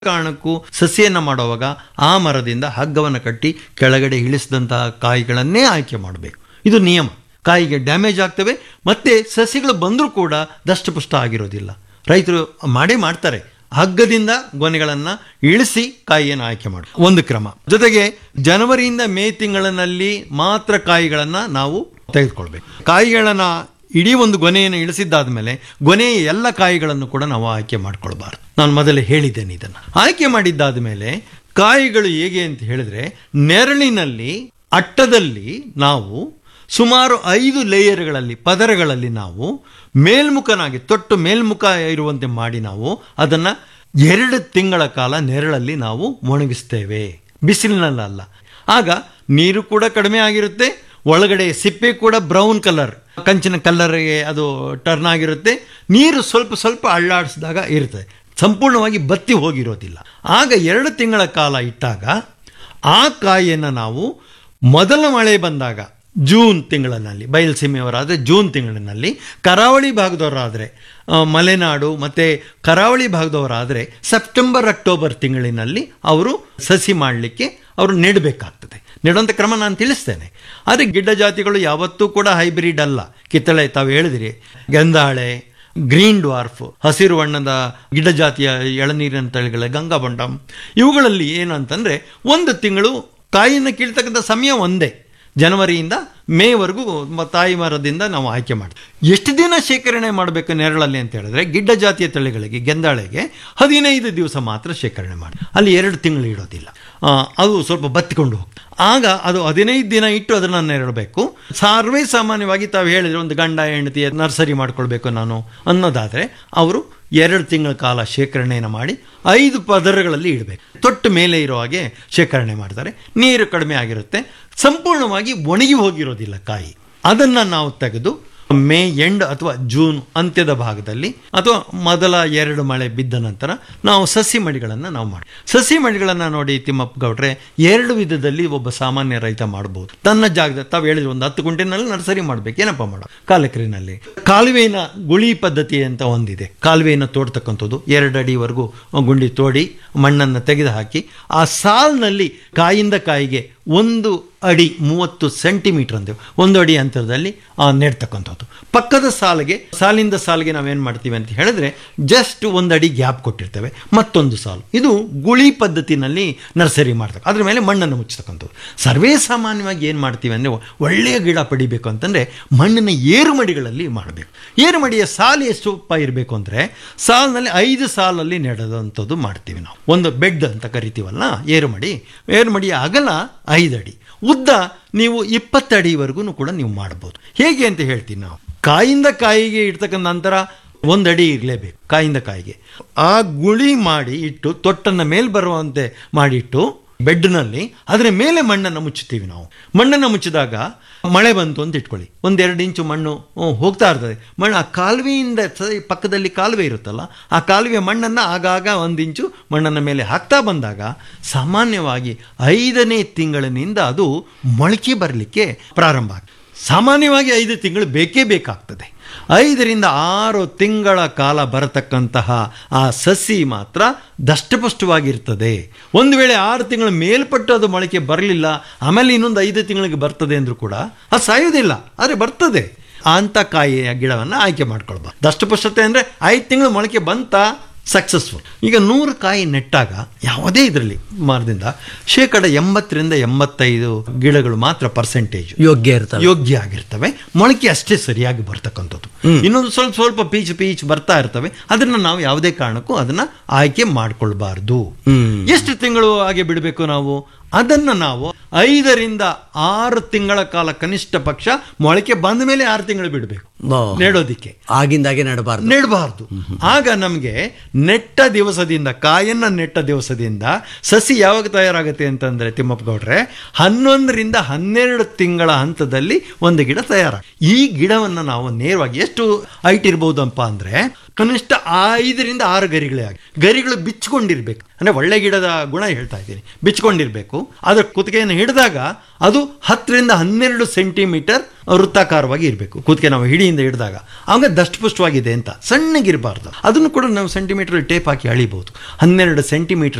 ಕಾರಣಕ್ಕೂ ಸಸಿಯನ್ನ ಮಾಡುವಾಗ ಆ ಮರದಿಂದ ಹಗ್ಗವನ್ನು ಕಟ್ಟಿ ಕೆಳಗಡೆ ಇಳಿಸಿದಂತಹ ಕಾಯಿಗಳನ್ನೇ ಆಯ್ಕೆ ಮಾಡಬೇಕು ಇದು ನಿಯಮ ಕಾಯಿಗೆ ಡ್ಯಾಮೇಜ್ ಆಗ್ತವೆ ಮತ್ತೆ ಸಸಿಗಳು ಬಂದರೂ ಕೂಡ ದಷ್ಟಪುಷ್ಟ ಆಗಿರೋದಿಲ್ಲ ರೈತರು ಮಾಡೇ ಮಾಡ್ತಾರೆ ಹಗ್ಗದಿಂದ ಗೊನೆಗಳನ್ನ ಇಳಿಸಿ ಕಾಯಿಯನ್ನು ಆಯ್ಕೆ ಮಾಡಿ ಒಂದು ಕ್ರಮ ಜೊತೆಗೆ ಜನವರಿಯಿಂದ ಮೇ ತಿಂಗಳಿನಲ್ಲಿ ಮಾತ್ರ ಕಾಯಿಗಳನ್ನ ನಾವು ತೆಗೆದುಕೊಳ್ಬೇಕು ಕಾಯಿಗಳನ್ನ ಇಡೀ ಒಂದು ಗೊನೆಯನ್ನು ಇಳಿಸಿದ್ದಾದ ಮೇಲೆ ಗೊನೆಯ ಎಲ್ಲ ಕಾಯಿಗಳನ್ನು ಕೂಡ ನಾವು ಆಯ್ಕೆ ಮಾಡ್ಕೊಳ್ಬಾರ್ದು ನಾನು ಮೊದಲೇ ಹೇಳಿದ್ದೇನೆ ಇದನ್ನು ಆಯ್ಕೆ ಮಾಡಿದ್ದಾದ ಮೇಲೆ ಕಾಯಿಗಳು ಹೇಗೆ ಅಂತ ಹೇಳಿದ್ರೆ ನೆರಳಿನಲ್ಲಿ ಅಟ್ಟದಲ್ಲಿ ನಾವು ಸುಮಾರು ಐದು ಲೇಯರ್ಗಳಲ್ಲಿ ಪದರಗಳಲ್ಲಿ ನಾವು ಮೇಲ್ಮುಖನಾಗಿ ತೊಟ್ಟು ಮೇಲ್ಮುಖ ಇರುವಂತೆ ಮಾಡಿ ನಾವು ಅದನ್ನ ಎರಡು ತಿಂಗಳ ಕಾಲ ನೆರಳಲ್ಲಿ ನಾವು ಒಣಗಿಸ್ತೇವೆ ಬಿಸಿಲಿನಲ್ಲ ಆಗ ನೀರು ಕೂಡ ಕಡಿಮೆ ಆಗಿರುತ್ತೆ ಒಳಗಡೆ ಸಿಪ್ಪೆ ಕೂಡ ಬ್ರೌನ್ ಕಲರ್ ಕಂಚಿನ ಕಲ್ಲರ್ಗೆ ಅದು ಟರ್ನ್ ಆಗಿರುತ್ತೆ ನೀರು ಸ್ವಲ್ಪ ಸ್ವಲ್ಪ ಅಳ್ಳಾಡಿಸಿದಾಗ ಇರ್ತದೆ ಸಂಪೂರ್ಣವಾಗಿ ಬತ್ತಿ ಹೋಗಿರೋದಿಲ್ಲ ಆಗ ಎರಡು ತಿಂಗಳ ಕಾಲ ಇಟ್ಟಾಗ ಆ ಕಾಯಿಯನ್ನು ನಾವು ಮೊದಲ ಮಳೆ ಬಂದಾಗ ಜೂನ್ ತಿಂಗಳಿನಲ್ಲಿ ಬಯಲುಸೀಮೆಯವರಾದರೆ ಜೂನ್ ತಿಂಗಳಿನಲ್ಲಿ ಕರಾವಳಿ ಭಾಗದವರಾದರೆ ಆ, ಮಲೆನಾಡು ಮತ್ತು ಕರಾವಳಿ ಭಾಗದವರಾದರೆ ಸೆಪ್ಟೆಂಬರ್ ಅಕ್ಟೋಬರ್ ತಿಂಗಳಿನಲ್ಲಿ ಅವರು ಸಸಿ ಮಾಡಲಿಕ್ಕೆ ಅವರು ನೆಡಬೇಕಾಗ್ತದೆ ನೆಡುವಂಥ ಕ್ರಮ ನಾನು ತಿಳಿಸ್ತೇನೆ ಆದರೆ ಗಿಡ್ಡ ಜಾತಿಗಳು ಯಾವತ್ತೂ ಕೂಡ ಹೈಬ್ರಿಡ್ ಅಲ್ಲ ಕಿತ್ತಳೆ ತಾವು ಹೇಳಿದಿರಿ ಗೆಂದಾಳೆ ಗ್ರೀನ್ ಡ್ವಾರ್ಫ್ ಹಸಿರು ಬಣ್ಣದ ಗಿಡ್ಡ ಜಾತಿಯ ಎಳನೀರಿನ ತಳಿಗಳ ಗಂಗಾಬೊಂಡಂ ಇವುಗಳಲ್ಲಿ ಏನು ಅಂತಂದರೆ ಒಂದು ತಿಂಗಳು ಕಾಯಿಯನ್ನು ಕೀಳ್ತಕ್ಕಂಥ ಸಮಯ ಒಂದೇ ಜನವರಿಯಿಂದ ಮೇವರೆಗೂ ಮ- ತಾಯಿ ಮರದಿಂದ ನಾವು ಆಯ್ಕೆ ಮಾಡ್ತೀವಿ ಎಷ್ಟು ದಿನ ಶೇಖರಣೆ ಮಾಡಬೇಕು ನೆರಳಲ್ಲಿ ಅಂತ ಹೇಳಿದ್ರೆ ಗಿಡ್ಡ ಜಾತಿಯ ತಳಿಗಳಿಗೆ ಗೆಂದಾಳೆಗೆ ಹದಿನೈದು ದಿವಸ ಮಾತ್ರ ಶೇಖರಣೆ ಮಾಡಿ ಅಲ್ಲಿ ಎರಡು ತಿಂಗಳು ಇಡೋದಿಲ್ಲ ಆ, ಅದು ಸ್ವಲ್ಪ ಬತ್ತಿಕೊಂಡು ಹೋಗ್ತದೆ ಆಗ ಅದು ಹದಿನೈದು ದಿನ ಇಟ್ಟು ಅದನ್ನು ನೆರಳಬೇಕು ಸರ್ವೇ ಸಾಮಾನ್ಯವಾಗಿ ತಾವು ಹೇಳಿದ್ರೆ ಒಂದು ಗಂಡ ಹೆಂಡತಿ ನರ್ಸರಿ ಮಾಡ್ಕೊಳ್ಬೇಕು ನಾನು ಅನ್ನೋದಾದರೆ ಅವರು ಎರಡು ತಿಂಗಳ ಕಾಲ ಶೇಖರಣೆಯನ್ನು ಮಾಡಿ ಐದು ಪದರಗಳಲ್ಲಿ ಇಡಬೇಕು ತೊಟ್ಟು ಮೇಲೆ ಇರೋ ಹಾಗೆ ಶೇಖರಣೆ ಮಾಡ್ತಾರೆ ನೀರು ಕಡಿಮೆ ಆಗಿರುತ್ತೆ ಸಂಪೂರ್ಣವಾಗಿ ಒಣಗಿ ಹೋಗಿರೋದಿಲ್ಲ ಕಾಯಿ ಅದನ್ನು ನಾವು ತೆಗೆದು ಮೇ ಎಂಡ್ ಅಥವಾ ಜೂನ್ ಅಂತ್ಯದ ಭಾಗದಲ್ಲಿ ಅಥವಾ ಮೊದಲ ಎರಡು ಮಳೆ ಬಿದ್ದ ನಂತರ ನಾವು ಸಸಿ ಮಡಿಗಳನ್ನು ನಾವು ಮಾಡಿ ಸಸಿ ಮಡಿಗಳನ್ನು ನೋಡಿ ತಿಮ್ಮಪ್ಪ ಗೌಡ್ರೆ ಎರಡು ವಿಧದಲ್ಲಿ ಒಬ್ಬ ಸಾಮಾನ್ಯ ರೈತ ಮಾಡಬಹುದು ತನ್ನ ಜಾಗದ ತಾವು ಹೇಳಿದ್ರು ಒಂದು ಹತ್ತು ಗುಂಟೆನಲ್ಲಿ ನರ್ಸರಿ ಮಾಡ್ಬೇಕು ಏನಪ್ಪ ಮಾಡೋ ಕಾಲಕ್ರಿನಲ್ಲಿ ಕಾಲುವೆನ ಗುಳಿ ಪದ್ಧತಿ ಅಂತ ಒಂದಿದೆ ಕಾಲುವೆಯನ್ನು ತೋಡ್ತಕ್ಕಂಥದ್ದು ಎರಡು ಅಡಿವರೆಗೂ ಗುಂಡಿ ತೋಡಿ ಮಣ್ಣನ್ನು ತೆಗೆದು ಹಾಕಿ ಆ ಸಾಲ್ನಲ್ಲಿ ಕಾಯಿಂದ ಕಾಯಿಗೆ ಒಂದು ಅಡಿ ಮೂವತ್ತು ಸೆಂಟಿಮೀಟರ್ ಅಂತೇವೆ ಒಂದು ಅಡಿ ಅಂತರದಲ್ಲಿ ಆ, ನೆಡ್ತಕ್ಕಂಥದ್ದು ಪಕ್ಕದ ಸಾಲಿಗೆ ಸಾಲಿಂದ ಸಾಲಿಗೆ ನಾವೇನು ಮಾಡ್ತೀವಿ ಅಂತ ಹೇಳಿದ್ರೆ ಜಸ್ಟ್ ಒಂದು ಅಡಿ ಗ್ಯಾಪ್ ಕೊಟ್ಟಿರ್ತೇವೆ ಮತ್ತೊಂದು ಸಾಲು ಇದು ಗುಳಿ ಪದ್ಧತಿನಲ್ಲಿ ನರ್ಸರಿ ಮಾಡ್ತಕ್ಕ ಅದ್ರ ಮೇಲೆ ಮಣ್ಣನ್ನು ಮುಚ್ಚತಕ್ಕಂಥದ್ದು ಸರ್ವೇ ಸಾಮಾನ್ಯವಾಗಿ ಏನು ಮಾಡ್ತೀವಿ ಅಂದರೆ ಒಳ್ಳೆಯ ಗಿಡ ಪಡಿಬೇಕು ಅಂತಂದರೆ ಮಣ್ಣಿನ ಏರುಮಡಿಗಳಲ್ಲಿ ಮಾಡಬೇಕು ಏರುಮಡಿಯ ಸಾಲು ಎಷ್ಟು ಪ ಇರಬೇಕು ಅಂದರೆ ಸಾಲಿನಲ್ಲಿ ಐದು ಸಾಲಲ್ಲಿ ನೆಡದಂಥದ್ದು ಮಾಡ್ತೀವಿ ನಾವು ಒಂದು ಬೆಡ್ ಅಂತ ಕರಿತೀವಲ್ಲ ಏರುಮಡಿ ಏರುಮಡಿಯ ಅಗಲ ಐದು ಅಡಿ ಉದ್ದ ನೀವು ಇಪ್ಪತ್ತು ಅಡಿವರೆಗೂ ಕೂಡ ನೀವು ಮಾಡ್ಬೋದು ಹೇಗೆ ಅಂತ ಹೇಳ್ತೀವಿ ನಾವು ಕಾಯಿಂದ ಕಾಯಿಗೆ ಇಡ್ತಕ್ಕಂಥ ನಂತರ ಒಂದು ಅಡಿ ಇರಲೇಬೇಕು ಕಾಯಿಂದ ಕಾಯಿಗೆ ಆ ಗುಳಿ ಮಾಡಿ ಇಟ್ಟು ತೊಟ್ಟನ್ನು ಮೇಲೆ ಬರುವಂತೆ ಮಾಡಿಟ್ಟು ಬೆಡ್ನಲ್ಲಿ ಅದರ ಮೇಲೆ ಮಣ್ಣನ್ನು ಮುಚ್ಚುತ್ತೀವಿ ನಾವು ಮಣ್ಣನ್ನು ಮುಚ್ಚಿದಾಗ ಮಳೆ ಬಂತು ಅಂತ ಇಟ್ಕೊಳ್ಳಿ ಒಂದೆರಡು ಇಂಚು ಮಣ್ಣು ಹ್ಮ್, ಹೋಗ್ತಾ ಇರ್ತದೆ ಮಣ್ಣು ಆ ಕಾಲುವೆಯಿಂದ ಸ- ಪಕ್ಕದಲ್ಲಿ ಕಾಲುವೆ ಇರುತ್ತಲ್ಲ ಆ ಕಾಲುವೆ ಮಣ್ಣನ್ನು ಆಗಾಗ ಒಂದು ಇಂಚು ಮಣ್ಣನ್ನು ಮೇಲೆ ಹಾಕ್ತಾ ಬಂದಾಗ ಸಾಮಾನ್ಯವಾಗಿ ಐದನೇ ತಿಂಗಳಿನಿಂದ ಅದು ಮೊಳಕೆ ಬರಲಿಕ್ಕೆ ಪ್ರಾರಂಭ ಆಗ್ತದೆ ಸಾಮಾನ್ಯವಾಗಿ ಐದು ತಿಂಗಳು ಬೇಕೇ ಬೇಕಾಗ್ತದೆ ಐದರಿಂದ ಆರು ತಿಂಗಳ ಕಾಲ ಬರತಕ್ಕಂತಹ ಆ ಸಸಿ ಮಾತ್ರ ದಷ್ಟಪುಷ್ಟವಾಗಿರ್ತದೆ ಒಂದು ವೇಳೆ ಆರು ತಿಂಗಳ ಮೇಲ್ಪಟ್ಟು ಅದು ಮೊಳಕೆ ಬರಲಿಲ್ಲ ಆಮೇಲೆ ಇನ್ನೊಂದು ಐದು ತಿಂಗಳಿಗೆ ಬರ್ತದೆ ಅಂದರೂ ಕೂಡ ಅದು ಸಾಯೋದಿಲ್ಲ ಆದರೆ ಬರ್ತದೆ ಅಂತ ಕಾಯಿಯ ಗಿಡವನ್ನು ಆಯ್ಕೆ ಮಾಡ್ಕೊಳ್ಬಾರ್ದು ದಷ್ಟಪುಷ್ಟತೆ ಅಂದರೆ ಐದು ತಿಂಗಳು ಮೊಳಕೆ ಬಂತ ಸಕ್ಸಸ್ಫುಲ್ ಈಗ ನೂರು ಕಾಯಿ ನೆಟ್ಟಾಗ ಯಾವುದೇ ಇದರಲ್ಲಿ ಮರದಿಂದ ಶೇಕಡ ಎಂಬತ್ತರಿಂದ ಎಂಬತ್ತೈದು ಗಿಡಗಳು ಮಾತ್ರ ಪರ್ಸೆಂಟೇಜ್ ಯೋಗ್ಯ ಇರ್ತವೆ ಯೋಗ್ಯ ಆಗಿರ್ತವೆ ಮೊಳಕೆ ಅಷ್ಟೇ ಸರಿಯಾಗಿ ಬರ್ತಕ್ಕಂಥದ್ದು ಇನ್ನೊಂದು ಸ್ವಲ್ಪ ಸ್ವಲ್ಪ ಪೀಚ್ ಪೀಚ್ ಬರ್ತಾ ಇರ್ತವೆ ಅದನ್ನ ನಾವು ಯಾವುದೇ ಕಾರಣಕ್ಕೂ ಅದನ್ನ ಆಯ್ಕೆ ಮಾಡ್ಕೊಳ್ಬಾರ್ದು ಎಷ್ಟು ತಿಂಗಳು ಹಾಗೆ ಬಿಡಬೇಕು ನಾವು ಅದನ್ನ ನಾವು ಐದರಿಂದ ಆರು ತಿಂಗಳ ಕಾಲ ಕನಿಷ್ಠ ಪಕ್ಷ ಮೊಳಕೆ ಬಂದ ಮೇಲೆ ಆರು ತಿಂಗಳು ಬಿಡಬೇಕು ಓ. ನೆಡೋದಿಕ್ಕೆ ಆಗಿಂದಾಗೆ ನಡಬಾರ್ದು ನೆಡಬಾರ್ದು ಆಗ ನಮಗೆ ನೆಟ್ಟ ದಿವಸದಿಂದ ಕಾಯನ್ನ ನೆಟ್ಟ ದಿವಸದಿಂದ ಸಸಿ ಯಾವಾಗ ತಯಾರಾಗುತ್ತೆ ಅಂತಂದ್ರೆ ತಿಮ್ಮಪ್ಪ ಗೌಡ್ರೆ ಹನ್ನೊಂದರಿಂದ ಹನ್ನೆರಡು ತಿಂಗಳ ಹಂತದಲ್ಲಿ ಒಂದು ಗಿಡ ತಯಾರ ಈ ಗಿಡವನ್ನು ನಾವು ನೇರವಾಗಿ ಎಷ್ಟು ಹೈಟ್ ಇರ್ಬೋದಪ್ಪ ಅಂದ್ರೆ ಕನಿಷ್ಠ ಐದರಿಂದ ಆರು ಗರಿಗಳೇ ಆಗಿ ಗರಿಗಳು ಬಿಚ್ಕೊಂಡಿರ್ಬೇಕು ಅಂದರೆ ಒಳ್ಳೆ ಗಿಡದ ಗುಣ ಹೇಳ್ತಾ ಇದ್ದೀನಿ ಬಿಚ್ಕೊಂಡಿರಬೇಕು ಅದರ ಕುತ್ತಿಗೆಯನ್ನು ಹಿಡಿದಾಗ ಅದು ಹತ್ತರಿಂದ ಹನ್ನೆರಡು ಸೆಂಟಿಮೀಟರ್ ವೃತ್ತಾಕಾರವಾಗಿ ಇರಬೇಕು ಕುತ್ತಿಗೆ ನಾವು ಹಿಡಿಯಿಂದ ಹಿಡಿದಾಗ ಆವಾಗ ದಷ್ಟಪುಷ್ಟವಾಗಿದೆ ಅಂತ ಸಣ್ಣಗಿರಬಾರ್ದು ಅದನ್ನು ಕೂಡ ನಾವು ಸೆಂಟಿಮೀಟರ್ ಟೇಪ್ ಹಾಕಿ ಅಳಿಬಹುದು ಹನ್ನೆರಡು ಸೆಂಟಿಮೀಟರ್